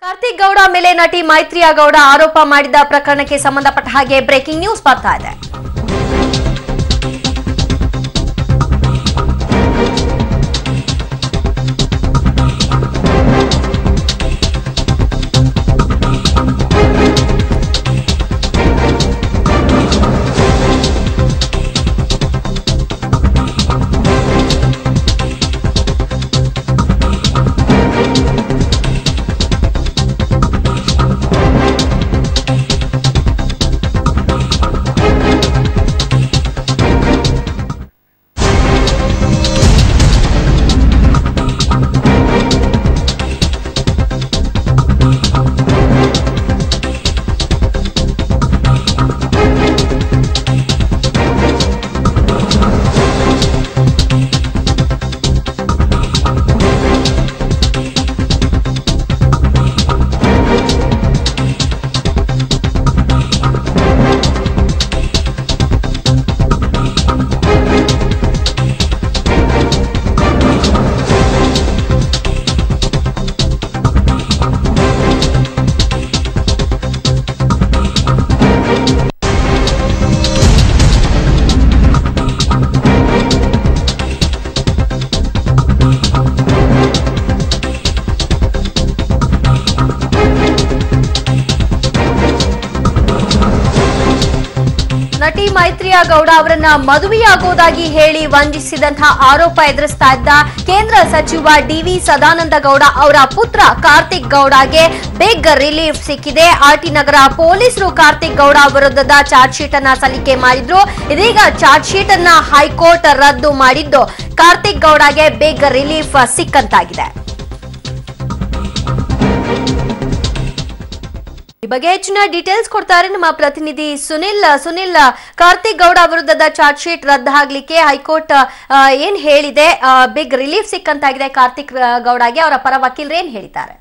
ಕಾರ್ತಿಕ್ ಗೌಡ ಮೇಲೆ ನಟಿ ಮೈತ್ರಿಯಾ ಗೌಡ ಆರೋಪ ಮಾಡಿದ ಪ್ರಕರಣಕ್ಕೆ ಸಂಬಂಧಪಟ್ಟ ಹಾಗೆ ಬ್ರೇಕಿಂಗ್ ನ್ಯೂಸ್ ಬರ್ತಾ ಇದೆ ನಟಿ ಮೈತ್ರಿಯಾ ಗೌಡ ಅವರನ್ನ ಮದುವೆಯಾಗೋದಾಗಿ ಹೇಳಿ ವಂಚಿಸಿದಂತಹ ಆರೋಪ ಎದುರಿಸ್ತಾ ಇದ್ದ ಕೇಂದ್ರ ಸಚಿವ ಡಿವಿ ಸದಾನಂದ ಗೌಡ ಅವರ ಪುತ್ರ ಕಾರ್ತಿಕ್ ಗೌಡಗೆ ಬಿಗ್ ರಿಲೀಫ್ ಸಿಕ್ಕಿದೆ ಆರ್ಟಿ ನಗರ ಪೊಲೀಸರು ಕಾರ್ತಿಕ್ ಗೌಡ ವಿರುದ್ಧದ ಚಾರ್ಜ್ ಶೀಟ್ ಅನ್ನ ಸಲ್ಲಿಕೆ ಮಾಡಿದ್ರು ಇದೀಗ ಚಾರ್ಜ್ ಶೀಟ್ ಅನ್ನ ಹೈಕೋರ್ಟ್ ರದ್ದು ಮಾಡಿದ್ದು ಕಾರ್ತಿಕ್ ಗೌಡಗೆ ಬಿಗ್ ರಿಲೀಫ್ ಸಿಕ್ಕಂತಾಗಿದೆ ಈ ಬಗ್ಗೆ ಹೆಚ್ಚಿನ ಡೀಟೇಲ್ಸ್ ಕೊಡ್ತಾರೆ ನಮ್ಮ ಪ್ರತಿನಿಧಿ ಸುನಿಲ್ ಸುನಿಲ್ ಕಾರ್ತಿಕ್ ಗೌಡ ವಿರುದ್ಧದ ಚಾರ್ಜ್ ಶೀಟ್ ರದ್ದಾಗ್ಲಿಕ್ಕೆ ಹೈಕೋರ್ಟ್ ಆ, ಏನ್ ಹೇಳಿದೆ ಬಿಗ್ ರಿಲೀಫ್ ಸಿಕ್ಕಂತಾಗಿದೆ ಕಾರ್ತಿಕ್ ಆ, ಗೌಡಗೆ ಅವರ ಪರ ವಕೀಲರು ಏನ್ ಹೇಳಿದ್ದಾರೆ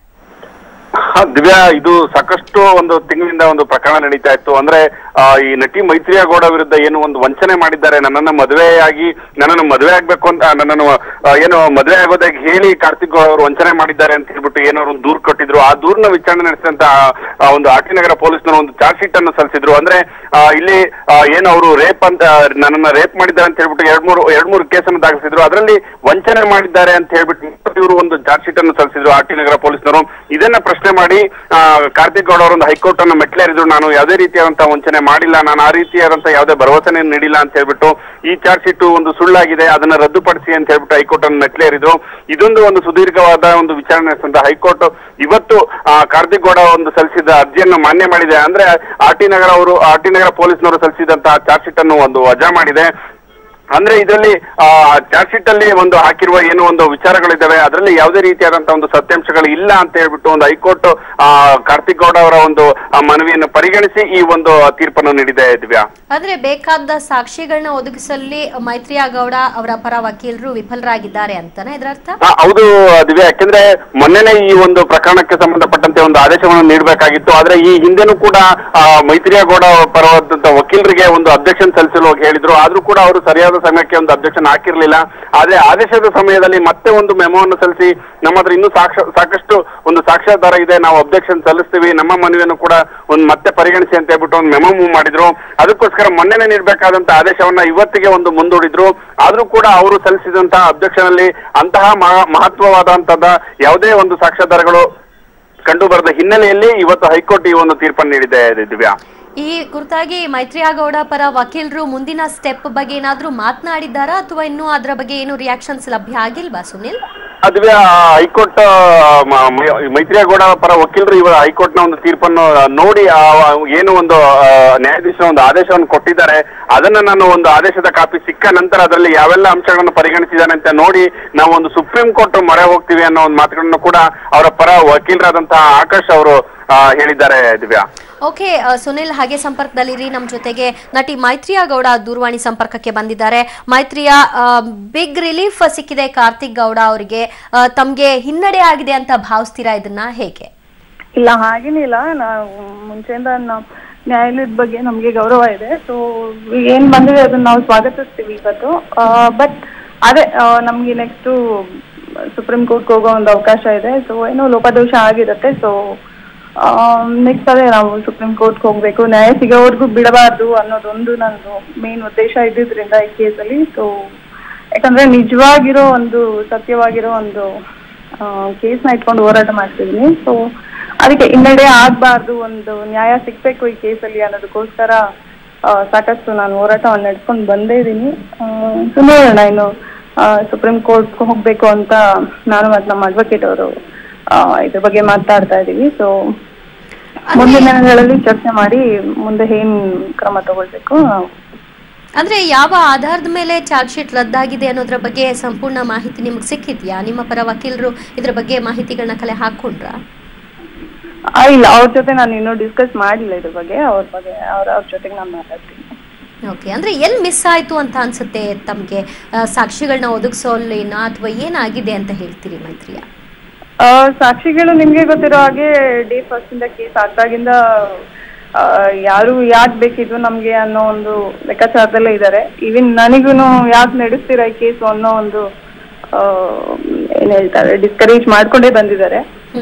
ಹಾ, ದಿವ್ಯಾ ಇದು ಸಾಕಷ್ಟು ಒಂದು ತಿಂಗಳಿಂದ ಒಂದು ಪ್ರಕರಣ ನಡೀತಾ ಇತ್ತು ಅಂದ್ರೆ ಆ, ಈ ನಟಿ ಮೈತ್ರಿಯಾ ಗೌಡ ವಿರುದ್ಧ ಏನು ಒಂದು ವಂಚನೆ ಮಾಡಿದ್ದಾರೆ ನನ್ನನ್ನ ಮದುವೆಯಾಗಿ ನನ್ನನ್ನು ಮದುವೆ ಆಗ್ಬೇಕು ಅಂತ ನನ್ನನ್ನು ಆ, ಏನು ಮದುವೆ ಆಗೋದಾಗಿ ಹೇಳಿ ಕಾರ್ತಿಕ್ ಗೌಡ ಅವರು ವಂಚನೆ ಮಾಡಿದ್ದಾರೆ ಅಂತ ಹೇಳ್ಬಿಟ್ಟು ಏನೋ ಒಂದು ದೂರ್ ಕೊಟ್ಟಿದ್ರು ಆ ದೂರ್ನ ವಿಚಾರಣೆ ನಡೆಸಿದಂತ ಆ, ಒಂದು ಆರ್ಟಿ ನಗರ ಪೊಲೀಸ್ನವರು ಒಂದು ಚಾರ್ಜ್ ಶೀಟ್ ಅನ್ನು ಸಲ್ಲಿಸಿದ್ರು ಅಂದ್ರೆ ಆ, ಇಲ್ಲಿ ಆ, ಏನು ಅವರು ರೇಪ್ ಅಂತ ನನ್ನನ್ನ ರೇಪ್ ಮಾಡಿದ್ದಾರೆ ಅಂತ ಹೇಳ್ಬಿಟ್ಟು ಎರಡ್ ಮೂರು ಎರಡ್ ಮೂರು ಕೇಸನ್ನು ದಾಖಲಿಸಿದ್ರು ಅದರಲ್ಲಿ ವಂಚನೆ ಮಾಡಿದ್ದಾರೆ ಅಂತ ಹೇಳ್ಬಿಟ್ಟು ಇವರು ಒಂದು ಚಾರ್ಜ್ ಶೀಟ್ ಅನ್ನು ಸಲ್ಲಿಸಿದ್ರು ಆರ್ಟಿ ನಗರ ಪೊಲೀಸ್ನವರು ಇದನ್ನ ಪ್ರಶ್ನೆ ಮಾಡಿ ಆ, ಕಾರ್ತಿಕ್ ಗೌಡ ಅವರೊಂದು ಹೈಕೋರ್ಟ್ ಅನ್ನು ಮೆಟ್ಲೇರಿದ್ರು ನಾನು ಯಾವುದೇ ರೀತಿಯಾದಂತಹ ವಂಚನೆ ಮಾಡಿಲ್ಲ ನಾನು ಆ ರೀತಿಯಾದಂತಹ ಯಾವುದೇ ಭರವಸೆನೇ ನೀಡಿಲ್ಲ ಅಂತ ಹೇಳ್ಬಿಟ್ಟು ಈ ಚಾರ್ಜ್ ಶೀಟ್ ಒಂದು ಸುಳ್ಳಾಗಿದೆ ಅದನ್ನ ರದ್ದುಪಡಿಸಿ ಅಂತ ಹೇಳ್ಬಿಟ್ಟು ಹೈಕೋರ್ಟ್ ಅನ್ನು ಮೆಟ್ಲೇರಿದ್ರು ಇದೊಂದು ಒಂದು ಸುದೀರ್ಘವಾದ ಒಂದು ವಿಚಾರಣೆ ನಡೆಸಿದಂತ ಹೈಕೋರ್ಟ್ ಇವತ್ತು ಆ, ಕಾರ್ತಿಕ್ ಗೌಡ ಒಂದು ಸಲ್ಲಿಸಿದ ಅರ್ಜಿಯನ್ನು ಮಾನ್ಯ ಮಾಡಿದೆ ಅಂದ್ರೆ ಆರ್ ಟಿ ನಗರ ಅವರು ಆರ್ ಟಿ ನಗರ ಪೊಲೀಸ್ನವರು ಸಲ್ಲಿಸಿದಂತಹ ಚಾರ್ಜ್ ಶೀಟ್ ಅನ್ನು ಒಂದು ವಜಾ ಮಾಡಿದೆ ಅಂದ್ರೆ ಇದರಲ್ಲಿ ಆ ಚಾರ್ಜ್ ಶೀಟ್ ಅಲ್ಲಿ ಒಂದು ಹಾಕಿರುವ ಏನು ಒಂದು ವಿಚಾರಗಳಿದ್ದಾವೆ ಅದರಲ್ಲಿ ಯಾವುದೇ ರೀತಿಯಾದಂತಹ ಒಂದು ಸತ್ಯಾಂಶಗಳು ಇಲ್ಲ ಅಂತ ಹೇಳ್ಬಿಟ್ಟು ಒಂದು ಹೈಕೋರ್ಟ್ ಆ ಕಾರ್ತಿಕ್ ಗೌಡ ಅವರ ಒಂದು ಆ, ಮನವಿಯನ್ನು ಪರಿಗಣಿಸಿ ಈ ಒಂದು ತೀರ್ಪನ್ನು ನೀಡಿದೆ ದಿವ್ಯಾ ಆದ್ರೆ ಬೇಕಾದ ಸಾಕ್ಷಿಗಳನ್ನ ಒದಗಿಸಲಿ ಮೈತ್ರಿಯಾ ಗೌಡ ಅವರ ಪರ ವಕೀಲರು ವಿಫಲರಾಗಿದ್ದಾರೆ ಅಂತಾನೆ ಇದರರ್ಥ ಆ, ಹೌದು ದಿವ್ಯಾ ಯಾಕೆಂದ್ರೆ ಮೊನ್ನೆನೇ ಈ ಒಂದು ಪ್ರಕರಣಕ್ಕೆ ಸಂಬಂಧಪಟ್ಟಂತೆ ಒಂದು ಆದೇಶವನ್ನು ನೀಡಬೇಕಾಗಿತ್ತು ಆದ್ರೆ ಈ ಹಿಂದೆನೂ ಕೂಡ ಆ, ಮೈತ್ರಿಯಾ ಗೌಡ ಪರವಾದಂತ ವಕೀಲರಿಗೆ ಒಂದು ಅಬ್ಜೆಕ್ಷನ್ ಸಲ್ಲಿಸಲು ಹೋಗಿ ಹೇಳಿದ್ರು ಆದ್ರೂ ಕೂಡ ಅವರು ಸರಿಯಾದ ಸಮಯಕ್ಕೆ ಒಂದು ಅಬ್ಜೆಕ್ಷನ್ ಹಾಕಿರ್ಲಿಲ್ಲ ಆದ್ರೆ ಆದೇಶದ ಸಮಯದಲ್ಲಿ ಮತ್ತೆ ಒಂದು ಮೆಮೋವನ್ನು ಸಲ್ಲಿಸಿ ನಮ್ಮ ಹತ್ರ ಇನ್ನೂ ಸಾಕ್ಷ ಸಾಕಷ್ಟು ಒಂದು ಸಾಕ್ಷ್ಯಾಧಾರ ಇದೆ ನಾವು ಅಬ್ಜೆಕ್ಷನ್ ಸಲ್ಲಿಸ್ತೀವಿ ನಮ್ಮ ಮನವಿಯನ್ನು ಕೂಡ ಒಂದು ಮತ್ತೆ ಪರಿಗಣಿಸಿ ಅಂತ ಹೇಳ್ಬಿಟ್ಟು ಒಂದು ಮೆಮೋ ಮೂವ್ ಮಾಡಿದ್ರು ಅದಕ್ಕೋಸ್ಕರ ಮೊನ್ನೆನೇ ನೀಡಬೇಕಾದಂತ ಆದೇಶವನ್ನ ಇವತ್ತಿಗೆ ಒಂದು ಮುಂದೂಡಿದ್ರು ಆದ್ರೂ ಕೂಡ ಅವರು ಸಲ್ಲಿಸಿದಂತಹ ಅಬ್ಜೆಕ್ಷನ್ ಅಲ್ಲಿ ಅಂತಹ ಮಹ- ಮಹತ್ವವಾದಂತದ ಯಾವುದೇ ಒಂದು ಸಾಕ್ಷ್ಯಾಧಾರಗಳು ಕಂಡು ಬರದ ಹಿನ್ನೆಲೆಯಲ್ಲಿ ಇವತ್ತು ಹೈಕೋರ್ಟ್ ಈ ಒಂದು ತೀರ್ಪನ್ನು ನೀಡಿದೆ ದಿವ್ಯಾ ಈ ಕುರಿತಾಗಿ ಮೈತ್ರಿಯಾ ಗೌಡ ಪರ ವಕೀಲರು ಮುಂದಿನ ಸ್ಟೆಪ್ ಬಗ್ಗೆ ಏನಾದ್ರೂ ಮಾತನಾಡಿದ್ದಾರಾ ಅಥವಾ ಇನ್ನೂ ಅದರ ಬಗ್ಗೆ ಏನು ರಿಯಾಕ್ಷನ್ಸ್ ಲಭ್ಯ ಆಗಿಲ್ವಾ ಸುನಿಲ್ ಅದುವೆ ಹೈಕೋರ್ಟ್ ಮ- ಮ- ಮೈತ್ರಿಯಗೌಡ ಪರ ವಕೀಲರು ಇವ ಹೈಕೋರ್ಟ್ ನ ಒಂದು ತೀರ್ಪನ್ನು ನೋಡಿ ಆ, ಏನು ಒಂದು ಆ, ನ್ಯಾಯಾಧೀಶರ ಒಂದು ಆದೇಶವನ್ನು ಕೊಟ್ಟಿದ್ದಾರೆ ಅದನ್ನ ನಾನು ಒಂದು ಆದೇಶದ ಕಾಪಿ ಸಿಕ್ಕ ನಂತರ ಅದರಲ್ಲಿ ಯಾವೆಲ್ಲ ಅಂಶಗಳನ್ನು ಪರಿಗಣಿಸಿದ್ದಾನೆ ಅಂತ ನೋಡಿ ನಾವು ಒಂದು ಸುಪ್ರೀಂ ಕೋರ್ಟ್ ಮೊರೆ ಹೋಗ್ತೀವಿ ಅನ್ನೋ ಒಂದು ಮಾತುಗಳನ್ನು ಕೂಡ ಅವರ ಪರ ವಕೀಲರಾದಂತಹ ಆಕಾಶ್ ಅವರು ಆ, ಹೇಳಿದ್ದಾರೆ ದಿವ್ಯಾ ಓಕೆ ಅ, ಸುನಿಲ್ ಹಾಗೆ ಸಂಪರ್ಕದಲ್ಲಿರಿ ನಮ್ಮ ಜೊತೆಗೆ ನಟಿ ಮೈತ್ರಿಯಾ ಗೌಡ ದೂರವಾಣಿ ಸಂಪರ್ಕಕ್ಕೆ ಬಂದಿದ್ದಾರೆ ಮೈತ್ರಿಯಾ ಬಿಗ್ ರಿಲೀಫ್ ಸಿಕ್ಕಿದೆ ಕಾರ್ತಿಕ್ ಗೌಡ ಅವರಿಗೆ ತಮ್ಗೆ ಹಿನ್ನಡೆ ಆಗಿದೆ ಅಂತ ಭಾವಿಸ್ತೀರಾ ಇದನ್ನ ಹೇಗೆ ಇಲ್ಲ ಹಾಗೇನಿಲ್ಲ ನಾವು ಮುಂಚೆಯಿಂದ ನಾವು ನ್ಯಾಯಾಲಯದ ಬಗ್ಗೆ ನಮಗೆ ಗೌರವ ಇದೆ ಸೊ ಏನ್ ಬಂದಿದೆ ಅದನ್ನ ನಾವು ಸ್ವಾಗತಿಸ್ತೀವಿ ಇವತ್ತು ಬಟ್ ಅದೇ ಆ, ನಮ್ಗೆ ನೆಕ್ಸ್ಟು ಸುಪ್ರೀಂ ಕೋರ್ಟ್ಗೆ ಹೋಗೋ ಒಂದು ಅವಕಾಶ ಇದೆ ಸೊ ಏನೋ ಲೋಪದೋಷ ಆಗಿರುತ್ತೆ ಸೊ ನೆಕ್ಸ್ಟ್ ಅದೇ ನಾವು ಸುಪ್ರೀಂ ಕೋರ್ಟ್ಗೆ ಹೋಗ್ಬೇಕು ನ್ಯಾಯ ಸಿಗೋವರೆಗೂ ಬಿಡಬಾರ್ದು ಅನ್ನೋದೊಂದು ನಂದು ಮೇನ್ ಉದ್ದೇಶ ಇದ್ದಿದ್ರಿಂದ ಈ ಕೇಸಲ್ಲಿ ಸೊ ಯಾಕಂದ್ರೆ ನಿಜವಾಗಿರೋ ಒಂದು ಸತ್ಯವಾಗಿರೋ ಒಂದು ಕೇಸ್ನ ಇಟ್ಕೊಂಡು ಹೋರಾಟ ಮಾಡ್ತಿದ್ದೀನಿ ಸೊ ಅದಕ್ಕೆ ಹಿನ್ನಡೆ ಆಗ್ಬಾರ್ದು ಒಂದು ನ್ಯಾಯ ಸಿಗ್ಬೇಕು ಈ ಕೇಸಲ್ಲಿ ಅನ್ನೋದಕ್ಕೋಸ್ಕರ ಆ, ಸಾಕಷ್ಟು ನಾನು ಹೋರಾಟವನ್ನು ನಡೆಸ್ಕೊಂಡು ಬಂದೇ ಇದ್ದೀನಿ ಸೊ ನೋಡೋಣ ಇನ್ನು ಸುಪ್ರೀಂ ಕೋರ್ಟ್ ಹೋಗ್ಬೇಕು ಅಂತ ನಾನು ಮತ್ತು ನಮ್ಮ ಅಡ್ವೊಕೇಟ್ ಅವರು ಇದ್ರ ಬಗ್ಗೆ ಮಾತಾಡ್ತಾ ಇದ್ದೀವಿ ಸೊ ಮುಂದಿನ ದಿನಗಳಲ್ಲಿ ಚರ್ಚೆ ಮಾಡಿ ಮುಂದೆ ಏನ್ ಕ್ರಮ ತಗೊಳ್ಬೇಕು ನಾವು ಅಂದ್ರೆ ಯಾವ ಆಧಾರದ ಮೇಲೆ ಚಾರ್ಜ್ ಶೀಟ್ ರದ್ದಾಗಿದೆ ಅನ್ನೋದ್ರ ಬಗ್ಗೆ ಸಂಪೂರ್ಣ ಮಾಹಿತಿ ನಿಮ್ಗೆ ಸಿಕ್ಕಿದ್ಯಾ ನಿಮ್ಮ ಪರ ವಕೀಲರು ಇದ್ರ ಬಗ್ಗೆ ಮಾಹಿತಿಗಳನ್ನ ಕಲೆ ಹಾಕೊಂಡ್ರಾ ಆ, ಇಲ್ಲ ಅವ್ರ ಜೊತೆ ನಾನು ಇನ್ನೂ ಡಿಸ್ಕಸ್ ಮಾಡಿಲ್ಲ ಇದ್ರ ಬಗ್ಗೆ ಅವ್ರ ಬಗ್ಗೆ ಅವ್ರ ಅವ್ರ ಜೊತೆಗೆ ನಾನು ಮಾತಾಡ್ತೀನಿ ಓಕೆ ಅಂದ್ರೆ ಎಲ್ಲಿ ಮಿಸ್ ಆಯ್ತು ಅಂತ ಅನ್ಸುತ್ತೆ ತಮಗೆ ಸಾಕ್ಷಿಗಳನ್ನ ಒದಗಿಸೋಲ್ಲೇನಾ ಅಥವಾ ಏನಾಗಿದೆ ಅಂತ ಹೇಳ್ತೀರಿ ಮೈತ್ರಿಯ ಆ, ಸಾಕ್ಷಿಗಳು ನಿಮ್ಗೆ ಗೊತ್ತಿರೋ ಹಾಗೆ ಡೇ ಫಸ್ಟ್ ಇಂದ ಕೇಸ್ ಆಗ್ದಾಗಿಂದ ಆ, ಯಾರು ಯಾಕೆ ಬೇಕಿದ್ರು ನಮ್ಗೆ ಅನ್ನೋ ಒಂದು ಲೆಕ್ಕಾಚಾರದಲ್ಲೇ ಇದ್ದಾರೆ ಈವನ್ ನನಗೂನು ಯಾಕೆ ನಡೆಸ್ತೀರಾ ಈ ಕೇಸು ಅನ್ನೋ ಒಂದು ಆ, ಏನ್ ಹೇಳ್ತಾರೆ ಡಿಸ್ಕರೇಜ್ ಮಾಡ್ಕೊಂಡೇ ಬಂದಿದ್ದಾರೆ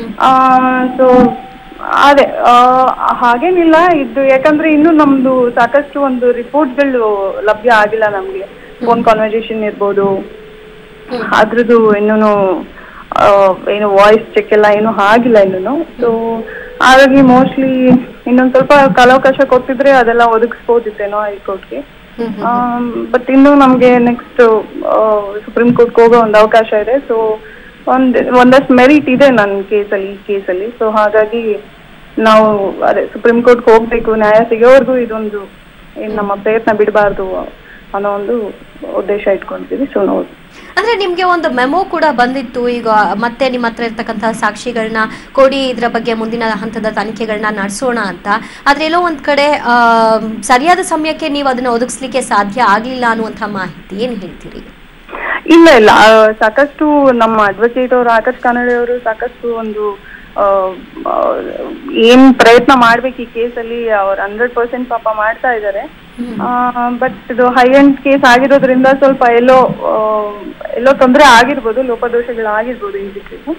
ಸೊ ಅದೇ ಆ, ಹಾಗೇನಿಲ್ಲ ಇದು ಯಾಕಂದ್ರೆ ಇನ್ನು ನಮ್ದು ಸಾಕಷ್ಟು ಒಂದು ರಿಪೋರ್ಟ್ಗಳು ಲಭ್ಯ ಆಗಿಲ್ಲ ನಮ್ಗೆ ಫೋನ್ ಕಾನ್ವರ್ಸೇಷನ್ ಇರ್ಬೋದು ಅದ್ರದ್ದು ಇನ್ನೂ ಏನು ವಾಯ್ಸ್ ಚೆಕ್ ಎಲ್ಲ ಏನು ಆಗಿಲ್ಲ ಇನ್ನೂ ಸೊ ಹಾಗಾಗಿ ಮೋಸ್ಟ್ಲಿ ಇನ್ನೊಂದ್ ಸ್ವಲ್ಪ ಕಾಲಾವಕಾಶ ಕೊಟ್ಟಿದ್ರೆ ಅದೆಲ್ಲ ಒದಗಿಸ್ಬೋದಿತ್ತೇನೋ ಹೈಕೋರ್ಟ್ಗೆ ಬಟ್ ಇನ್ನು ನಮ್ಗೆ ನೆಕ್ಸ್ಟ್ ಸುಪ್ರೀಂ ಕೋರ್ಟ್ ಹೋಗೋ ಒಂದು ಅವಕಾಶ ಇದೆ ಸೊ ಒಂದ್ ಒಂದಷ್ಟು ಮೆರಿಟ್ ಇದೆ ನನ್ನ ಕೇಸಲ್ಲಿ ಈ ಕೇಸಲ್ಲಿ ಸೊ ಹಾಗಾಗಿ ನಾವು ಅದೇ ಸುಪ್ರೀಂ ಕೋರ್ಟ್ ಹೋಗ್ಬೇಕು ನ್ಯಾಯ ಸಿಗೋವರೆಗೂ ಇದೊಂದು ಏನ್ ನಮ್ಮ ಪ್ರಯತ್ನ ಬಿಡಬಾರ್ದು ಅನ್ನೋ ಒಂದು ಉದ್ದೇಶ ಇಟ್ಕೊಂಡಿದ್ದೀವಿ ಸೊ ನೋಡಿ ಅಂದ್ರೆ ನಿಮ್ಗೆ ಒಂದು ಮೆಮೊ ಕೂಡ ಬಂದಿತ್ತು ಈಗ ಮತ್ತೆ ನಿಮ್ಮ ಹತ್ರ ಇರ್ತಕ್ಕಂತಹ ಸಾಕ್ಷಿಗಳನ್ನ ಕೊಡಿ ಇದ್ರ ಬಗ್ಗೆ ಮುಂದಿನ ಹಂತದ ತನಿಖೆಗಳನ್ನ ನಡೆಸೋಣ ಅಂತ ಆದ್ರೆ ಎಲ್ಲೋ ಒಂದ್ ಕಡೆ ಆ, ಸರಿಯಾದ ಸಮಯಕ್ಕೆ ನೀವು ಅದನ್ನ ಒದಗಿಸ್ಲಿಕ್ಕೆ ಸಾಧ್ಯ ಆಗ್ಲಿಲ್ಲ ಅನ್ನುವಂಥ ಮಾಹಿತಿ ಏನ್ ಹೇಳ್ತೀರಿ ಇಲ್ಲ ಇಲ್ಲ ಆ, ಸಾಕಷ್ಟು ನಮ್ಮ ಅಡ್ವೊಕೇಟ್ ಅವರು ಆಕಾಶ್ ಕಾನಡೆ ಅವರು ಸಾಕಷ್ಟು ಒಂದು ಆ, ಆ, ಏನ್ ಪ್ರಯತ್ನ ಮಾಡ್ಬೇಕು ಈ ಕೇಸಲ್ಲಿ ಅವ್ರು ಹಂಡ್ರೆಡ್ ಪರ್ಸೆಂಟ್ ಪಾಪ ಮಾಡ್ತಾ ಇದ್ದಾರೆ ಬಟ್ ಇದು ಹೈ ಎಂಡ್ ಕೇಸ್ ಆಗಿರೋದ್ರಿಂದ ಸ್ವಲ್ಪ ಎಲ್ಲೋ ಆ, ಎಲ್ಲೋ ತೊಂದರೆ ಆಗಿರ್ಬೋದು ಲೋಪದೋಷಗಳು ಆಗಿರ್ಬೋದು ಇದಕ್ಕೆ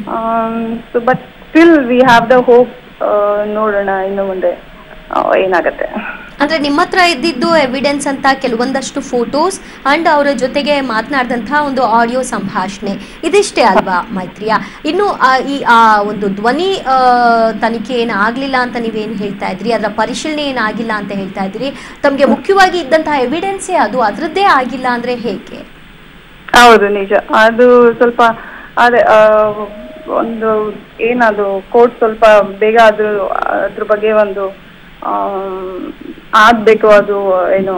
so but still we have the hope ನೋಡೋಣ ಇನ್ನು ಮುಂದೆ ಆ, ಏನಾಗತ್ತೆ ಅಂದ್ರೆ ನಿಮ್ಮ ಹತ್ರ ಇದ್ದಿದ್ದು ಎವಿಡೆನ್ಸ್ ಅಂತ ಕೆಲವೊಂದಷ್ಟು ಫೋಟೋಸ್ ಅಂಡ್ ಅವರ ಜೊತೆಗೆ ಮಾತನಾಡಿದಂತಹ ಒಂದು ಆಡಿಯೋ ಸಂಭಾಷಣೆ ಇದಿಷ್ಟೇ ಅಲ್ವಾ ಮೈತ್ರಿಯ ಇನ್ನು ಆ, ಈ ಆ ಒಂದು ಧ್ವನಿ ಆ, ತನಿಖೆ ಏನು ಆಗ್ಲಿಲ್ಲ ಅಂತ ನೀವೇನು ಹೇಳ್ತಾ ಇದ್ರಿ ಅದರ ಪರಿಶೀಲನೆ ಏನಾಗಿಲ್ಲ ಅಂತ ಹೇಳ್ತಾ ಇದ್ರಿ ತಮಗೆ ಮುಖ್ಯವಾಗಿ ಇದ್ದಂತಹ ಎವಿಡೆನ್ಸೇ ಅದು ಅದರದ್ದೇ ಆಗಿಲ್ಲ ಅಂದ್ರೆ ಹೇಗೆ ಹೌದು ನಿಜ ಅದು ಸ್ವಲ್ಪ ಅದೇ ಆ, ಒಂದು ಏನದು ಕೋರ್ಟ್ ಸ್ವಲ್ಪ ಬೇಗ ಅದು ಅದ್ರ ಬಗ್ಗೆ ಒಂದು ಆಮ್, ಆಗ್ಬೇಕು ಅದು ಏನು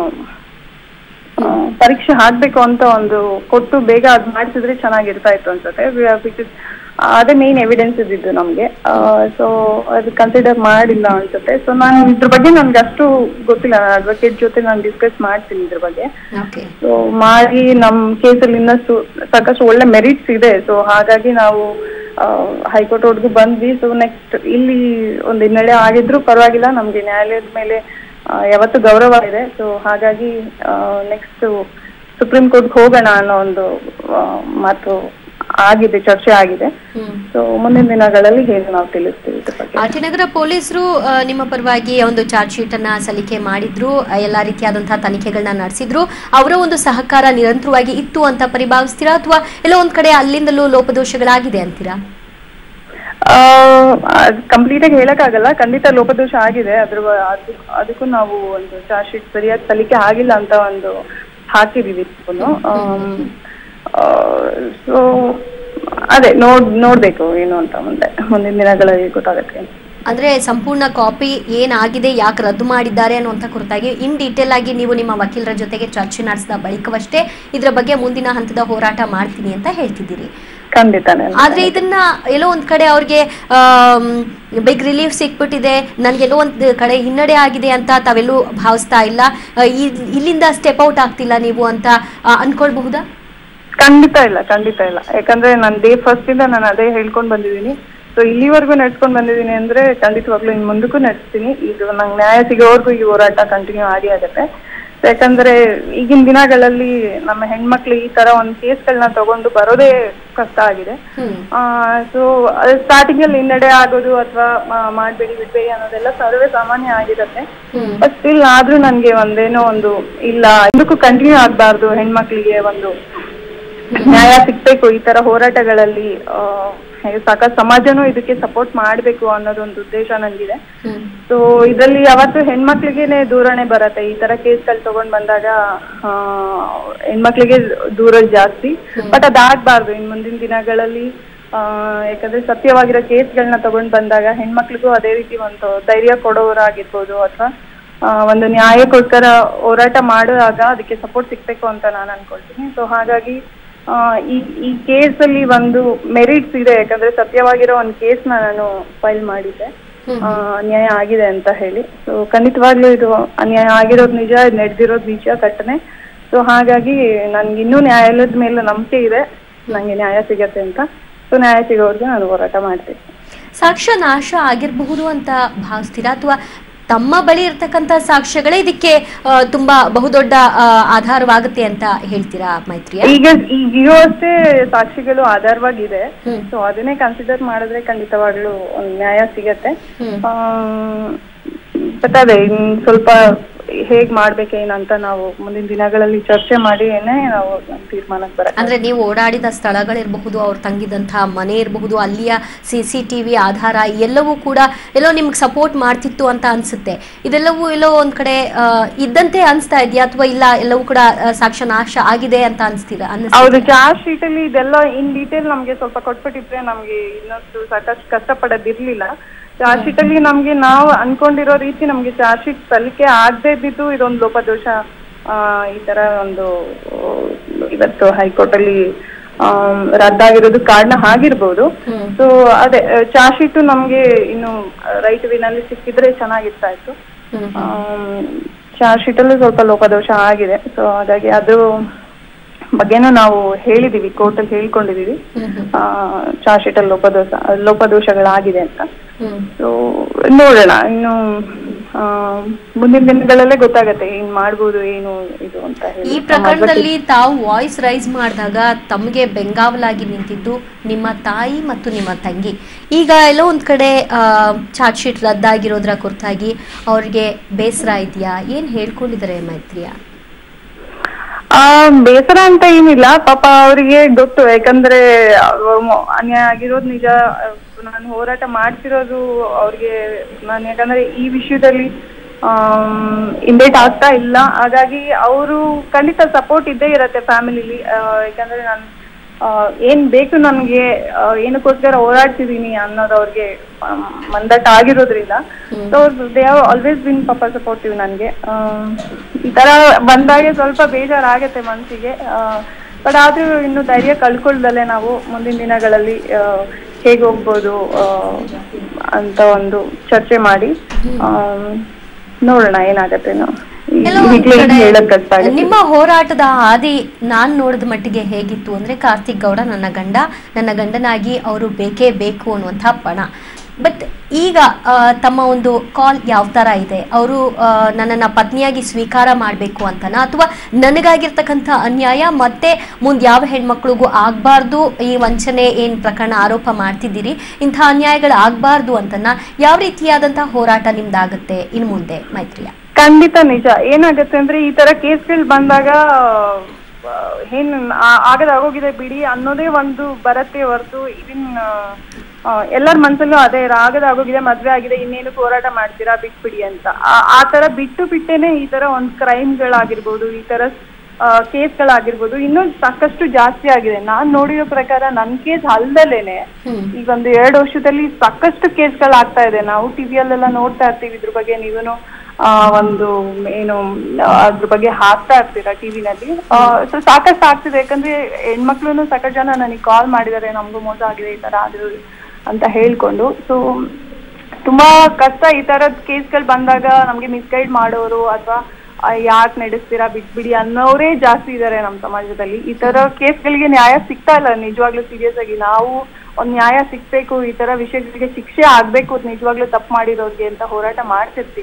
ಆ, ಪರೀಕ್ಷೆ ಆಗ್ಬೇಕು ಅಂತ ಒಂದು ಕೊಟ್ಟು ಬೇಗ ಅದ್ ಮಾಡಿಸಿದ್ರೆ ಚೆನ್ನಾಗಿರ್ತಾ ಇತ್ತು ಅನ್ಸುತ್ತೆ ಬಿಕಾಸ್ ಅದೇ ಮೇನ್ ಎವಿಡೆನ್ಸ್ ಇದ್ದಿದ್ದು ನಮ್ಗೆ ಸೊ ಅದು ಕನ್ಸಿಡರ್ ಮಾಡಿಲ್ಲ ಅನ್ಸುತ್ತೆ ಸೊ ನಾನು ಇದ್ರ ಬಗ್ಗೆ ನನ್ಗೆ ಅಷ್ಟು ಗೊತ್ತಿಲ್ಲ ಅಡ್ವೊಕೇಟ್ ಜೊತೆ ನಾನು ಡಿಸ್ಕಸ್ ಮಾಡ್ತೀನಿ ಇದ್ರ ಬಗ್ಗೆ ಓಕೆ ಸೊ ಮಾಡಿ ನಮ್ ಕೇಸಲ್ಲಿ ಇನ್ನಷ್ಟು ಸಾಕಷ್ಟು ಒಳ್ಳೆ ಮೆರಿಟ್ಸ್ ಇದೆ ಸೊ ಹಾಗಾಗಿ ನಾವು ಹೈಕೋರ್ಟ್ ವರ್ಗೂ ಬಂದ್ವಿ ಸೊ ನೆಕ್ಸ್ಟ್ ಇಲ್ಲಿ ಒಂದು ಹಿನ್ನಡೆ ಆಗಿದ್ರು ಪರವಾಗಿಲ್ಲ ನಮ್ಗೆ ನ್ಯಾಯಾಲಯದ ಮೇಲೆ ಆ, ಯಾವತ್ತೂ ಗೌರವ ಇದೆ ಸೊ ಹಾಗಾಗಿ ನೆಕ್ಸ್ಟ್ ಸುಪ್ರೀಂ ಕೋರ್ಟ್ ಹೋಗೋಣ ಅನ್ನೋ ಒಂದು ಆ, ಮಾತು ಆಗಿದೆ ಚರ್ಚೆ ಆಗಿದೆ ಹ್ಮ್ ಸೊ ಮುಂದಿನ ದಿನಗಳಲ್ಲಿ ಹೇಗೆ ನಾವು ತಿಳಿಸ್ತೀವಿ ಇದ್ರ ಬಗ್ಗೆ ಆರ್ ಟಿ ನಗರ ಪೊಲೀಸರು ಆ, ನಿಮ್ಮ ಪರವಾಗಿ ಒಂದು ಚಾರ್ಜ್ ಶೀಟ್ ಅನ್ನ ಸಲ್ಲಿಕೆ ಮಾಡಿದ್ರು ಆ, ಎಲ್ಲಾ ರೀತಿಯಾದಂತಹ ತನಿಖೆಗಳನ್ನ ನಡೆಸಿದ್ರು ಅವರ ಒಂದು ಸಹಕಾರ ನಿರಂತರವಾಗಿ ಇತ್ತು ಅಂತ ಪರಿಭಾವಿಸ್ತೀರಾ ಅಥವಾ ಎಲ್ಲೋ ಒಂದ್ ಕಡೆ ಅಲ್ಲಿಂದಲೂ ಲೋಪದೋಷಗಳಾಗಿದೆ ಅಂತೀರಾ ಕಂಪ್ಲೀಟ್ ಆಗಿ ಹೇಳಕ್ಕಾಗಲ್ಲ ಖಂಡಿತ ಲೋಪದೋಷ ಆಗಿದೆ ಅದ್ರ ಬ- ಅದು ಅದಕ್ಕೂ ನಾವು ಒಂದು ಚಾರ್ಜ್ ಶೀಟ್ ಸರಿಯಾದ ಸಲಿಕೆ ಆಗಿಲ್ಲ ಅಂತ ಒಂದು ಹಾಕಿದೀವಿ ಸೊ ಅದೇ ನೋಡ್ ನೋಡ್ಬೇಕು ಏನು ಅಂತ ಮುಂದೆ ಮುಂದಿನ ದಿನಗಳಲ್ಲಿ ಗೊತ್ತಾಗತ್ತೆ ಅಂದ್ರೆ ಸಂಪೂರ್ಣ ಕಾಪಿ ಏನಾಗಿದೆ ಯಾಕೆ ರದ್ದು ಮಾಡಿದ್ದಾರೆ ಅನ್ನುವಂಥ ಕುರಿತಾಗಿ ಇನ್ ಡೀಟೇಲ್ ಆಗಿ ನೀವು ನಿಮ್ಮ ವಕೀಲರ ಜೊತೆಗೆ ಚರ್ಚೆ ನಡೆಸಿದ ಬಳಿಕವಷ್ಟೇ ಇದರ ಬಗ್ಗೆ ಮುಂದಿನ ಹಂತದ ಹೋರಾಟ ಮಾಡ್ತೀನಿ ಅಂತ ಹೇಳ್ತಿದ್ದೀರಿ ಖಂಡಿತಾನೆ ಆದ್ರೆ ಇದನ್ನ ಎಲ್ಲೋ ಒಂದ್ ಕಡೆ ಅವ್ರಿಗೆ ಬಿಗ್ ರಿಲೀಫ್ ಸಿಕ್ಬಿಟ್ಟಿದೆ ನನ್ಗೆಲ್ಲೋ ಒಂದ್ ಕಡೆ ಹಿನ್ನಡೆ ಆಗಿದೆ ಅಂತ ತಾವೆಲ್ಲೂ ಭಾವಿಸ್ತಾ ಇಲ್ಲ ಆ, ಇಲ್- ಇಲ್ಲಿಂದ ಸ್ಟೆಪ್ ಔಟ್ ಆಗ್ತಿಲ್ಲ ನೀವು ಅಂತ ಆ, ಅನ್ಕೊಳ್ಬಹುದಾ ಖಂಡಿತ ಇಲ್ಲ ಖಂಡಿತ ಇಲ್ಲ ಯಾಕಂದ್ರೆ ನಾನು ಡೇ ಫಸ್ಟ್ ಇಂದ ನಾನು ಅದೇ ಹೇಳ್ಕೊಂಡ್ ಬಂದಿದ್ದೀನಿ ಸೊ ಇಲ್ಲಿವರೆಗೂ ನಡ್ಸ್ಕೊಂಡ್ ಬಂದಿದ್ದೀನಿ ಅಂದ್ರೆ ಖಂಡಿತವಾಗ್ಲೂ ಇನ್ ಮುಂದಕ್ಕೂ ನಡೆಸ್ತೀನಿ ಇದು ನಂಗೆ ನ್ಯಾಯ ಸಿಗೋವರೆಗೂ ಈ ಹೋರಾಟ ಕಂಟಿನ್ಯೂ ಆಗಿ ಆಗತ್ತೆ ಯಾಕಂದ್ರೆ ಈಗಿನ ದಿನಗಳಲ್ಲಿ ನಮ್ಮ ಹೆಣ್ಮಕ್ಳು ಈ ತರ ಒಂದ್ ಕೇಸ್ಗಳನ್ನ ತಗೊಂಡು ಬರೋದೇ ಕಷ್ಟ ಆಗಿದೆ ಹ್ಮ್ ಸೊ ಸ್ಟಾರ್ಟಿಂಗ್ ಅಲ್ಲಿ ಹಿನ್ನಡೆ ಆಗೋದು ಅಥವಾ ಮಾಡ್ಬೇಡಿ ಬಿಡ್ಬೇಡಿ ಅನ್ನೋದೆಲ್ಲ ಸರ್ವೇ ಸಾಮಾನ್ಯ ಆಗಿರುತ್ತೆ ಹ್ಮ್ ಬಟ್ ಸ್ಟಿಲ್ ಆದ್ರೂ ನನ್ಗೆ ಒಂದೇನೋ ಒಂದು ಇಲ್ಲ ಇದಕ್ಕೂ ಕಂಟಿನ್ಯೂ ಆಗ್ಬಾರ್ದು ಹೆಣ್ಮಕ್ಳಿಗೆ ಒಂದು ನ್ಯಾಯ ಸಿಗ್ಬೇಕು ಈ ತರ ಹೋರಾಟಗಳಲ್ಲಿ ಆ, ಸಾಕಷ್ಟು ಸಮಾಜನೂ ಇದಕ್ಕೆ ಸಪೋರ್ಟ್ ಮಾಡ್ಬೇಕು ಅನ್ನೋದೊಂದು ಉದ್ದೇಶ ನನ್ಗಿದೆ ಹ್ಮ್ ಸೊ ಇದರಲ್ಲಿ ಯಾವತ್ತು ಹೆಣ್ಮಕ್ಳಿಗೇನೆ ದೂರನೇ ಬರತ್ತೆ ಈ ತರ ಕೇಸ್ಗಳು ತಗೊಂಡ್ ಬಂದಾಗ ಆ, ಹೆಣ್ಮಕ್ಳಿಗೆ ದೂರ ಜಾಸ್ತಿ ಬಟ್ ಅದಾಗ್ಬಾರ್ದು ಇನ್ ಮುಂದಿನ ದಿನಗಳಲ್ಲಿ ಆ, ಯಾಕಂದ್ರೆ ಸತ್ಯವಾಗಿರೋ ಕೇಸ್ಗಳನ್ನ ತಗೊಂಡ್ ಬಂದಾಗ ಹೆಣ್ಮಕ್ಳಿಗೂ ಅದೇ ರೀತಿ ಒಂದು ಧೈರ್ಯ ಕೊಡೋರಾಗಿರ್ಬೋದು ಅಥವಾ ಒಂದು ನ್ಯಾಯಕ್ಕೋಸ್ಕರ ಹೋರಾಟ ಮಾಡುವಾಗ ಅದಕ್ಕೆ ಸಪೋರ್ಟ್ ಸಿಗ್ಬೇಕು ಅಂತ ನಾನು ಅನ್ಕೊಳ್ತೀನಿ ಸೊ ಹಾಗಾಗಿ ಆ, ಈ ಈ ಕೇಸಲ್ಲಿ ಒಂದು ಮೆರಿಟ್ಸ್ ಇದೆ ಯಾಕಂದ್ರೆ ಸತ್ಯವಾಗಿರೋ ಒಂದು ಕೇಸ್ನ ನಾನು ಫೈಲ್ ಮಾಡಿದ್ದೆ ಆ, ಅನ್ಯಾಯ ಆಗಿದೆ ಅಂತ ಹೇಳಿ ಸೊ ಖಂಡಿತವಾಗ್ಲೂ ಇದು ಅನ್ಯಾಯ ಆಗಿರೋದು ನಿಜ ನಡೆದಿರೋದು ನಿಜ ಘಟನೆ ಸೊ ಹಾಗಾಗಿ ನನ್ಗೆ ಇನ್ನೂ ನ್ಯಾಯಾಲಯದ ಮೇಲೆ ನಂಬಿಕೆ ಇದೆ ನಂಗೆ ನ್ಯಾಯ ಸಿಗತ್ತೆ ಅಂತ ಸೊ ನ್ಯಾಯ ಸಿಗೋವರೆಗೆ ನಾನು ಹೋರಾಟ ಮಾಡ್ತೀನಿ ಸಾಕ್ಷ್ಯ ನಾಶ ಆಗಿರಬಹುದು ಅಂತ ಭಾವಿಸ್ತೀರಾ ಅಥವಾ ತಮ್ಮ ಬಳಿ ಇರ್ತಕ್ಕಂಥ ಸಾಕ್ಷ್ಯಗಳೇ ಇದಕ್ಕೆ ಆ, ತುಂಬಾ ಬಹುದೊಡ್ಡ ಆ, ಆಧಾರವಾಗುತ್ತೆ ಅಂತ ಹೇಳ್ತೀರಾ ಮೈತ್ರಿಯ ಈಗ ಈಗ ಇರುವಷ್ಟೇ ಸಾಕ್ಷಿಗಳು ಆಧಾರವಾಗಿದೆ ಹ್ಮ್. ಸೊ ಅದನ್ನೇ ಕನ್ಸಿಡರ್ ಮಾಡಿದ್ರೆ ಖಂಡಿತವಾಗ್ಲೂ ಒಂದ್ ನ್ಯಾಯ ಸಿಗತ್ತೆ ಹ್ಮ್. ಬಟ್ ಅದೇ ಇನ್ ಸ್ವಲ್ಪ ಹೇಗ್ ಮಾಡ್ಬೇಕೇನಂತ ನಾವು ಮುಂದಿನ ದಿನಗಳಲ್ಲಿ ಚರ್ಚೆ ಮಾಡಿ ಏನೇ ನಾವು ಒಂದ್ ತೀರ್ಮಾನಕ್ಕೆ ಬರಕ್ಕೆ ಅಂದ್ರೆ ನೀವು ಓಡಾಡಿದ ಸ್ಥಳಗಳಿರಬಹುದು ಅವ್ರು ತಂಗಿದಂತಹ ಮನೆ ಇರಬಹುದು ಅಲ್ಲಿಯ ಸಿ ಸಿ ಟಿವಿ ಆಧಾರ ಎಲ್ಲವೂ ಕೂಡ ಎಲ್ಲೋ ನಿಮ್ಗೆ ಸಪೋರ್ಟ್ ಮಾಡ್ತಿತ್ತು ಅಂತ ಅನ್ಸುತ್ತೆ ಇದೆಲ್ಲವೂ ಎಲ್ಲೋ ಒಂದ್ ಕಡೆ ಆ, ಇದ್ದಂತೆ ಅನ್ಸ್ತಾ ಇದೆಯಾ ಅಥವಾ ಇಲ್ಲ ಎಲ್ಲವೂ ಕೂಡ ಆ, ಸಾಕ್ಷ್ಯ ನಾಶ ಆಗಿದೆ ಅಂತ ಅನ್ಸ್ತೀರಾ ಹೌದು ಅನ್ನಿಸ್ತೀರಾ ಚಾರ್ಜ್ ಶೀಟ್ ಅಲ್ಲಿ ಇದೆಲ್ಲ ಇನ್ ಡೀಟೇಲ್ ನಮ್ಗೆ ಸ್ವಲ್ಪ ಕೊಟ್ಬಿಟ್ಟಿದ್ರೆ ನಮ್ಗೆ ಇನ್ನಷ್ಟು ಸಾಕಷ್ಟು ಕಷ್ಟಪಡೋದಿರ್ಲಿಲ್ಲ ಚಾರ್ಜ್ ಶೀಟ್ ಅಲ್ಲಿ ನಮ್ಗೆ ನಾವು ಅನ್ಕೊಂಡಿರೋ ರೀತಿ ನಮ್ಗೆ ಚಾರ್ಜ್ ಶೀಟ್ ಸಲ್ಲಿಕೆ ಆಗದೆ ಇದ್ದಿದ್ದು ಇದೊಂದು ಲೋಪದೋಷ ಆ, ಈ ತರ ಒಂದು ಆ, ಇವತ್ತು ಹೈಕೋರ್ಟ್ ಅಲ್ಲಿ ಆಮ್, ರದ್ದಾಗಿರೋದು ಕಾರಣ ಆಗಿರ್ಬೋದು ಹ್ಮ್. ಸೊ ಅದೇ ಚಾರ್ಜ್ ಶೀಟ್ ನಮ್ಗೆ ಇನ್ನು ರೈಟ್ ನಲ್ಲಿ ಸಿಕ್ಕಿದ್ರೆ ಚೆನ್ನಾಗಿರ್ತಾ ಇತ್ತು ಹ್ಮ್. ಚಾರ್ಜ್ ಶೀಟ್ ಅಲ್ಲೂ ಸ್ವಲ್ಪ ಲೋಪದೋಷ ಆಗಿದೆ ಸೊ ಹಾಗಾಗಿ ಅದು ಬಗ್ಗೆನೂ ನಾವು ಹೇಳಿದೀವಿ ಕೋರ್ಟ್ ಅಲ್ಲಿ ಹೇಳ್ಕೊಂಡಿದೀವಿ ಹ್ಮ್ ಹ್ಮ್. ಚಾರ್ಜ್ ಶೀಟ್ ಅಲ್ಲಿ ಲೋಪದೋಷ ಲೋಪದೋಷಗಳಾಗಿದೆ ಅಂತ ಹ್ಮ್. ಸೊ ನೋಡೋಣ ಇನ್ನು ಆ, ಮುಂದಿನ ದಿನಗಳಲ್ಲೇ ಗೊತ್ತಾಗತ್ತೆ ಏನ್ ಮಾಡ್ಬೋದು ಏನು ಇದು ಅಂತ ಹೇಳಿ ಈ ಪ್ರಕರಣದಲ್ಲಿ ತಾವು ವಾಯ್ಸ್ ರೈಸ್ ಮಾಡಿದಾಗ ತಮಗೆ ಬೆಂಗಾವಲಾಗಿ ನಿಂತಿದ್ದು ನಿಮ್ಮ ತಾಯಿ ಮತ್ತು ನಿಮ್ಮ ತಂಗಿ ಈಗ ಎಲ್ಲೋ ಒಂದ್ ಕಡೆ ಚಾರ್ಜ್ ಶೀಟ್ ರದ್ದಾಗಿರೋದ್ರ ಕುರಿತಾಗಿ ಅವ್ರಿಗೆ ಬೇಸರ ಇದೆಯಾ ಏನ್ ಹೇಳ್ಕೊಂಡಿದ್ದಾರೆ ಮೈತ್ರಿಯ ಆ ಬೇಸರ ಅಂತ ಏನಿಲ್ಲ ಪಾಪ ಅವರಿಗೆ ಗೊತ್ತು ಯಾಕಂದ್ರೆ ಅವ್ರು ಮ- ಅನ್ಯಾಯ ಆಗಿರೋದು ನಿಜ ನಾನು ಹೋರಾಟ ಮಾಡ್ತಿರೋದು ಅವ್ರಿಗೆ ನಾನು ಯಾಕಂದ್ರೆ ಈ ವಿಷಯದಲ್ಲಿ ಇಂಡೇಟ್ ಆಗ್ತಾ ಇಲ್ಲ ಹಾಗಾಗಿ ಅವರು ಖಂಡಿತ ಸಪೋರ್ಟ್ ಇದ್ದೇ ಇರತ್ತೆ ಫ್ಯಾಮಿಲಿಲಿ ಯಾಕಂದ್ರೆ ನಾನು ಆ, ಏನ್ ಬೇಕು ನನ್ಗೆ ಆ, ಏನಕ್ಕೋಸ್ಕರ ಹೋರಾಡ್ತಿದೀನಿ ಅನ್ನೋದು ಅವ್ರಿಗೆ ಆಮ್, ಮಂದಟ್ಟ ಆಗಿರೋದ್ರಿಂದ so they have always been ಪಾಪ ಸಪೋರ್ಟಿವ್ ನನ್ಗೆ ಆ, ಈ ತರ ಬಂದಾಗೆ ಸ್ವಲ್ಪ ಬೇಜಾರಾಗತ್ತೆ ಮನ್ಸಿಗೆ ಬಟ್ ಆದ್ರೂ ಇನ್ನು ಧೈರ್ಯ ಕಳ್ಕೊಳ್ದಲೆ ನಾವು ಮುಂದಿನ ದಿನಗಳಲ್ಲಿ ಆ, ಹೇಗ್ ಹೋಗ್ಬೋದು ಆ, ಅಂತ ಒಂದು ಚರ್ಚೆ ಮಾಡಿ ಆ, ನೋಡೋಣ ಏನಾಗತ್ತೇನೋ ಎಲ್ಲೋ ಒಂದ್ ಈಗ್ಲೇ ಕಡೆ ಹೇಳಕ್ ಕಷ್ಟ ಆಗುತ್ತೆ ನಿಮ್ಮ ಹೋರಾಟದ ಹಾದಿ ನಾನ್ ನೋಡಿದ ಮಟ್ಟಿಗೆ ಹೇಗಿತ್ತು ಅಂದ್ರೆ ಕಾರ್ತಿಕ್ ಗೌಡ ನನ್ನ ಗಂಡ ನನ್ನ ಗಂಡನಾಗಿ ಅವರು ಬೇಕೇ ಬೇಕು ಅನ್ನುವಂಥ ಪಣ ಬಟ್ ಈಗ ಆ, ತಮ್ಮ ಒಂದು ಕಾಲ್ ಯಾವ ತರ ಇದೆ ಅವರು ನನ್ನನ್ನ ಪತ್ನಿಯಾಗಿ ಸ್ವೀಕಾರ ಮಾಡಬೇಕು ಅಂತನಾ ಅಥವಾ ನನಗಾಗಿರ್ತಕ್ಕಂಥ ಅನ್ಯಾಯ ಮತ್ತೆ ಮುಂದೆ ಯಾವ ಹೆಣ್ಮಕ್ಳಿಗೂ ಆಗ್ಬಾರ್ದು ಈ ವಂಚನೆ ಏನ್ ಪ್ರಕರಣ ಆರೋಪ ಮಾಡ್ತಿದ್ದೀರಿ ಇಂಥ ಅನ್ಯಾಯಗಳು ಆಗ್ಬಾರ್ದು ಅಂತನ ಯಾವ ರೀತಿಯಾದಂತಹ ಹೋರಾಟ ನಿಮ್ದಾಗುತ್ತೆ ಇನ್ನು ಮುಂದೆ ಮೈತ್ರಿಯ ಖಂಡಿತ ನಿಜ ಏನಾಗತ್ತೆ ಅಂದ್ರೆ ಈ ತರ ಕೇಸ್ಗಳು ಬಂದಾಗ ಆ, ಏನ್ ಆ- ಆಗದ್ ಆಗೋಗಿದೆ ಬಿಡಿ ಅನ್ನೋದೇ ಒಂದು ಬರತ್ತೆ ಹೊರತು ಇದನ್ ಎಲ್ಲರ ಮನ್ಸಲ್ಲೂ ಅದೇ ಇರ- ಆಗದ್ ಆಗೋಗಿದೆ ಮದ್ವೆ ಆಗಿದೆ ಇನ್ನೇನು ಹೋರಾಟ ಮಾಡ್ತೀರಾ ಬಿಟ್ಬಿಡಿ ಅಂತ ಆ- ಆ ತರ ಬಿಟ್ಟು ಬಿಟ್ಟೇನೆ ಈ ತರ ಒಂದ್ ಕ್ರೈಮ್ಗಳಾಗಿರ್ಬೋದು ಈ ತರ ಕೇಸ್ಗಳಾಗಿರ್ಬೋದು ಇನ್ನೂ ಸಾಕಷ್ಟು ಜಾಸ್ತಿ ಆಗಿದೆ ನಾನ್ ನೋಡಿರೋ ಪ್ರಕಾರ ನನ್ ಕೇಸ್ ಅಲ್ದಲೇನೆ ಹ್ಮ್ ಈಗ ಒಂದು ಎರಡು ವರ್ಷದಲ್ಲಿ ಸಾಕಷ್ಟು ಕೇಸ್ಗಳಾಗ್ತಾ ಇದೆ ನಾವು ಟಿವಿಯಲ್ಲೆಲ್ಲ ನೋಡ್ತಾ ಇರ್ತೀವಿ ಇದ್ರ ಬಗ್ಗೆ ನೀವೇನು ಆ, ಒಂದು ಏನು ಆ, ಅದ್ರ ಬಗ್ಗೆ ಹಾಕ್ತಾ ಇರ್ತೀರಾ ಟಿವಿನಲ್ಲಿ ಸೊ ಸಾಕಷ್ಟು ಆಗ್ತಿದೆ ಯಾಕಂದ್ರೆ ಹೆಣ್ಮಕ್ಳು ಸಾಕಷ್ಟು ಜನ ನನಗೆ ಕಾಲ್ ಮಾಡಿದ್ದಾರೆ ನಮಗೂ ಮೋಸ ಆಗಿದೆ ಈ ತರ ಅದು ಅಂತ ಹೇಳ್ಕೊಂಡು ಸೊ ತುಂಬಾ ಕಷ್ಟ ಈ ತರದ್ ಕೇಸ್ಗಳು ಬಂದಾಗ ನಮ್ಗೆ ಮಿಸ್ಗೈಡ್ ಮಾಡೋರು ಅಥವಾ ಯಾಕೆ ನಡೆಸ್ತೀರಾ ಬಿಟ್ಬಿಡಿ ಅನ್ನೋರೇ ಜಾಸ್ತಿ ಇದ್ದಾರೆ ನಮ್ಮ ಸಮಾಜದಲ್ಲಿ ಈ ತರ ಕೇಸ್ಗಳಿಗೆ ನ್ಯಾಯ ಸಿಗ್ತಾ ಇಲ್ಲ ನಿಜವಾಗ್ಲೂ ಸೀರಿಯಸ್ ಆಗಿ ನಾವು ಒಂದ್ ನ್ಯಾಯ ಸಿಗ್ಬೇಕು ಈ ತರ ವಿಷಯಗಳಿಗೆ ಶಿಕ್ಷೆ ಆಗ್ಬೇಕು ನಿಜವಾಗ್ಲೂ ತಪ್ಪು ಮಾಡಿರೋರ್ಗೆ ಅಂತ ಹೋರಾಟ ಮಾಡ್ತಿರ್ತೀವಿ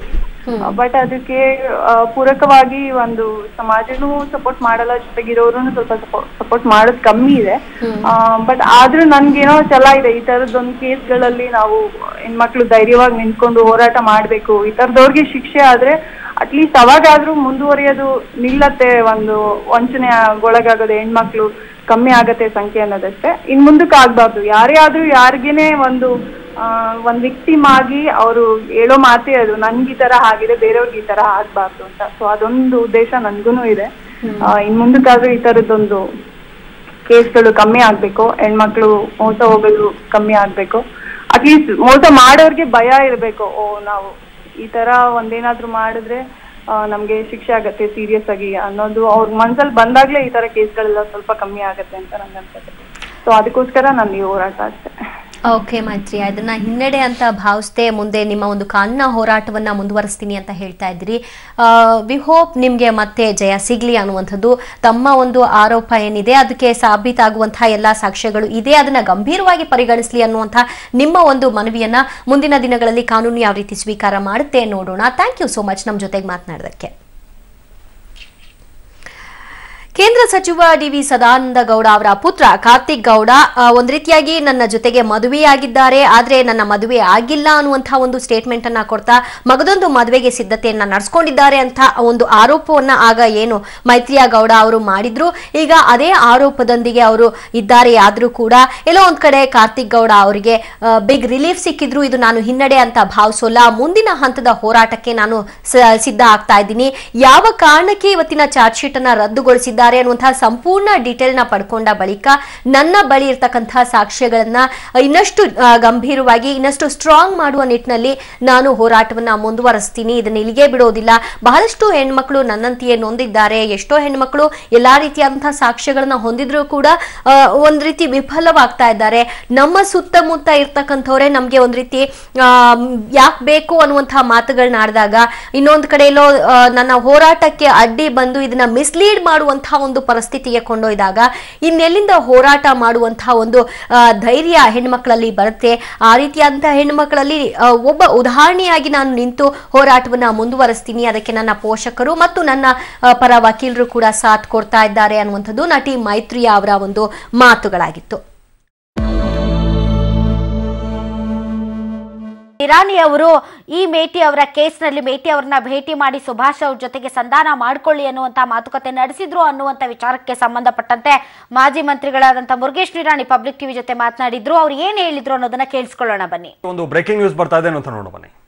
ಬಟ್ ಅದಕ್ಕೆ ಆ, ಪೂರಕವಾಗಿ ಒಂದು ಸಮಾಜನೂ ಸಪೋರ್ಟ್ ಮಾಡಲ್ಲ ಜೊತೆಗಿರೋರು ಸ್ವಲ್ಪ ಸಪೋರ್ಟ್ ಮಾಡೋದು ಕಮ್ಮಿ ಇದೆ ಬಟ್ ಆದ್ರೂ ನನ್ಗೇನೋ ಛಲ ಇದೆ ಈ ತರದೊಂದು ಕೇಸ್ಗಳಲ್ಲಿ ನಾವು ಹೆಣ್ಮಕ್ಳು ಧೈರ್ಯವಾಗಿ ನಿಂತ್ಕೊಂಡು ಹೋರಾಟ ಮಾಡ್ಬೇಕು ಈ ತರದವ್ರಿಗೆ ಶಿಕ್ಷೆ ಆದ್ರೆ ಅಟ್ಲೀಸ್ಟ್ ಅವಾಗಾದ್ರೂ ಮುಂದುವರಿಯೋದು ನಿಲ್ಲತ್ತೆ ಒಂದು ವಂಚನೆಗೊಳಗಾಗೋದು ಹೆಣ್ಮಕ್ಳು ಕಮ್ಮಿ ಆಗತ್ತೆ ಸಂಖ್ಯೆ ಅನ್ನೋದಷ್ಟೇ ಇನ್ ಮುಂದಕ್ಕೆ ಆಗ್ಬಾರ್ದು ಯಾರೇ ಆದ್ರೂ ಯಾರಿಗೇನೆ ಒಂದು ಆ, ಒಂದ್ ವಿಕ್ಟಿಮ್ ಆಗಿ ಅವರು ಹೇಳೋ ಮಾತೇ ಅದು ನನ್ಗೆ ಈ ತರ ಆಗಿದೆ ಬೇರೆಯವ್ರಿಗೆ ಈ ತರ ಆಗ್ಬಾರ್ದು ಅಂತ ಸೊ ಅದೊಂದು ಉದ್ದೇಶ ನನ್ಗೂನು ಇದೆ ಆ, ಇನ್ ಮುಂದಕ್ಕಾದ್ರೂ ಈ ತರದೊಂದು ಕೇಸ್ಗಳು ಕಮ್ಮಿ ಆಗ್ಬೇಕು ಹೆಣ್ಮಕ್ಳು ಮೋಸ ಹೋಗೋದು ಕಮ್ಮಿ ಆಗ್ಬೇಕು ಅಟ್ಲೀಸ್ಟ್ ಮೋಸ ಮಾಡೋರ್ಗೆ ಭಯ ಇರ್ಬೇಕು ಓ ನಾವು ಈ ತರ ಒಂದೇನಾದ್ರೂ ಮಾಡಿದ್ರೆ ಆ, ನಮ್ಗೆ ಶಿಕ್ಷೆ ಆಗತ್ತೆ ಸೀರಿಯಸ್ ಆಗಿ ಅನ್ನೋದು ಅವ್ರ ಮನ್ಸಲ್ಲಿ ಬಂದಾಗ್ಲೇ ಈ ತರ ಕೇಸ್ಗಳೆಲ್ಲ ಸ್ವಲ್ಪ ಕಮ್ಮಿ ಆಗತ್ತೆ ಅಂತ ನಂಗೆ ಅನ್ಸುತ್ತೆ ಸೊ ಅದಕ್ಕೋಸ್ಕರ ನನ್ನ ಈ ಹೋರಾಟ ಅಷ್ಟೇ ಓಕೆ ಮೈತ್ರಿ ಅದನ್ನ ಹಿನ್ನಡೆ ಅಂತ ಭಾವಿಸ್ದೆ ಮುಂದೆ ನಿಮ್ಮ ಒಂದು ಕಾನೂನ ಹೋರಾಟವನ್ನ ಮುಂದುವರಿಸ್ತೀನಿ ಅಂತ ಹೇಳ್ತಾ ಇದ್ದೀರಿ ವಿ ಹೋಪ್ ನಿಮ್ಗೆ ಮತ್ತೆ ಜಯ ಸಿಗ್ಲಿ ಅನ್ನುವಂಥದ್ದು ತಮ್ಮ ಒಂದು ಆರೋಪ ಏನಿದೆ ಅದಕ್ಕೆ ಸಾಬೀತಾಗುವಂತಹ ಎಲ್ಲಾ ಸಾಕ್ಷ್ಯಗಳು ಇದೆ ಅದನ್ನ ಗಂಭೀರವಾಗಿ ಪರಿಗಣಿಸಲಿ ಅನ್ನುವಂತಹ ನಿಮ್ಮ ಒಂದು ಮನವಿಯನ್ನ ಮುಂದಿನ ದಿನಗಳಲ್ಲಿ ಕಾನೂನು ಯಾವ ರೀತಿ ಸ್ವೀಕಾರ ಮಾಡುತ್ತೆ ನೋಡೋಣ ಥ್ಯಾಂಕ್ ಯು ಸೋ ಮಚ್ ನಮ್ಮ ಜೊತೆಗೆ ಮಾತನಾಡೋದಕ್ಕೆ ಕೇಂದ್ರ ಸಚಿವ ಡಿ ವಿ ಸದಾನಂದ ಗೌಡ ಅವರ ಪುತ್ರ ಕಾರ್ತಿಕ್ ಗೌಡ ಆ, ಒಂದ್ ರೀತಿಯಾಗಿ ನನ್ನ ಜೊತೆಗೆ ಮದುವೆಯಾಗಿದ್ದಾರೆ ಆದ್ರೆ ನನ್ನ ಮದುವೆ ಆಗಿಲ್ಲ ಅನ್ನುವಂತಹ ಒಂದು ಸ್ಟೇಟ್ಮೆಂಟ್ ಅನ್ನ ಕೊಡ್ತಾ ಮಗದೊಂದು ಮದುವೆಗೆ ಸಿದ್ಧತೆಯನ್ನ ನಡೆಸ್ಕೊಂಡಿದ್ದಾರೆ ಅಂತ ಒಂದು ಆರೋಪವನ್ನ ಆಗ ಏನು ಮೈತ್ರಿಯಾ ಗೌಡ ಅವರು ಮಾಡಿದ್ರು ಈಗ ಅದೇ ಆರೋಪದೊಂದಿಗೆ ಅವರು ಇದ್ದಾರೆ ಆದ್ರೂ ಕೂಡ ಎಲ್ಲೋ ಒಂದ್ ಕಡೆ ಕಾರ್ತಿಕ್ ಗೌಡ ಅವರಿಗೆ ಬಿಗ್ ರಿಲೀಫ್ ಸಿಕ್ಕಿದ್ರು ಇದು ನಾನು ಹಿನ್ನಡೆ ಅಂತ ಭಾವಿಸೋಲ್ಲ ಮುಂದಿನ ಹಂತದ ಹೋರಾಟಕ್ಕೆ ನಾನು ಸ- ಸಿದ್ಧ ಆಗ್ತಾ ಇದ್ದೀನಿ ಯಾವ ಕಾರಣಕ್ಕೆ ಇವತ್ತಿನ ಚಾರ್ಜ್ ಶೀಟ್ ಅನ್ನ ರದ್ದುಗೊಳಿಸಿದ್ದಾರೆ ಅನ್ನುವಂತಹ ಸಂಪೂರ್ಣ ಡೀಟೇಲ್ ನ ಪಡ್ಕೊಂಡ ಬಳಿಕ ನನ್ನ ಬಳಿ ಇರ್ತಕ್ಕಂತಹ ಸಾಕ್ಷ್ಯಗಳನ್ನ ಇನ್ನಷ್ಟು ಆ, ಗಂಭೀರವಾಗಿ ಇನ್ನಷ್ಟು ಸ್ಟ್ರಾಂಗ್ ಮಾಡುವ ನಿಟ್ಟಿನಲ್ಲಿ ನಾನು ಹೋರಾಟವನ್ನ ಮುಂದುವರಿಸ್ತೀನಿ ಇದನ್ನ ಇಲ್ಲಿಗೆ ಬಿಡೋದಿಲ್ಲ ಬಹಳಷ್ಟು ಹೆಣ್ಮಕ್ಳು ನನ್ನಂತೆಯೇ ನೊಂದಿದ್ದಾರೆ ಎಷ್ಟೋ ಹೆಣ್ಮಕ್ಳು ಎಲ್ಲಾ ರೀತಿಯಾದಂತಹ ಸಾಕ್ಷ್ಯಗಳನ್ನ ಹೊಂದಿದ್ರು ಕೂಡ ಆ, ಒಂದ್ ರೀತಿ ವಿಫಲವಾಗ್ತಾ ಇದ್ದಾರೆ ನಮ್ಮ ಸುತ್ತಮುತ್ತ ಇರ್ತಕ್ಕಂಥವ್ರೆ ನಮ್ಗೆ ಒಂದ್ ರೀತಿ ಯಾಕೆ ಬೇಕು ಅನ್ನುವಂತಹ ಮಾತುಗಳನ್ನ ಆಡಿದಾಗ ಇನ್ನೊಂದು ಕಡೆ ಎಲ್ಲೋ ಆ, ನನ್ನ ಹೋರಾಟಕ್ಕೆ ಅಡ್ಡಿ ಬಂದು ಇದನ್ನ ಮಿಸ್ಲೀಡ್ ಮಾಡುವಂತಹ ಒಂದು ಪರಿಸ್ಥಿತಿಗೆ ಕೊಂಡೊಯ್ದಾಗ ಇನ್ನೆಲ್ಲಿಂದ ಹೋರಾಟ ಮಾಡುವಂತಹ ಒಂದು ಆ, ಧೈರ್ಯ ಹೆಣ್ಮಕ್ಳಲ್ಲಿ ಬರುತ್ತೆ ಆ ರೀತಿಯಾದಂತಹ ಹೆಣ್ಮಕ್ಳಲ್ಲಿ ಆ, ಒಬ್ಬ ಉದಾಹರಣೆಯಾಗಿ ನಾನು ನಿಂತು ಹೋರಾಟವನ್ನ ಮುಂದುವರಿಸ್ತೀನಿ ಅದಕ್ಕೆ ನನ್ನ ಪೋಷಕರು ಮತ್ತು ನನ್ನ ಆ, ಪರ ವಕೀಲರು ಕೂಡ ಸಾಥ್ ಕೊಡ್ತಾ ಇದ್ದಾರೆ ಅನ್ನುವಂಥದ್ದು ನಟಿ ಮೈತ್ರಿಯಾ ಅವರ ಒಂದು ಮಾತುಗಳಾಗಿತ್ತು ಇರಾನಿ ಅವರು ಈ ಮೇಟಿ ಅವರ ಕೇಸ್ನಲ್ಲಿ ಮೇಟಿ ಅವರನ್ನ ಭೇಟಿ ಮಾಡಿ ಸುಭಾಷ್ ಅವ್ರ ಜೊತೆಗೆ ಸಂಧಾನ ಮಾಡ್ಕೊಳ್ಳಿ ಅನ್ನುವಂತ ಮಾತುಕತೆ ನಡೆಸಿದ್ರು ಅನ್ನುವಂತ ವಿಚಾರಕ್ಕೆ ಸಂಬಂಧಪಟ್ಟಂತೆ ಮಾಜಿ ಮಂತ್ರಿಗಳಾದಂಥ ಮುರುಗೇಶ್ ನಿರಾಣಿ ಪಬ್ಲಿಕ್ ಟಿವಿ ಜೊತೆ ಮಾತನಾಡಿದ್ರು ಅವ್ರು ಏನ್ ಹೇಳಿದ್ರು ಅನ್ನೋದನ್ನ ಕೇಳಿಸ್ಕೊಳ್ಳೋಣ ಬನ್ನಿ ಒಂದು ಬ್ರೇಕಿಂಗ್ ನ್ಯೂಸ್ ಬರ್ತಾ ಇದೆ ಅಂತ ನೋಡೋ ಬನ್ನಿ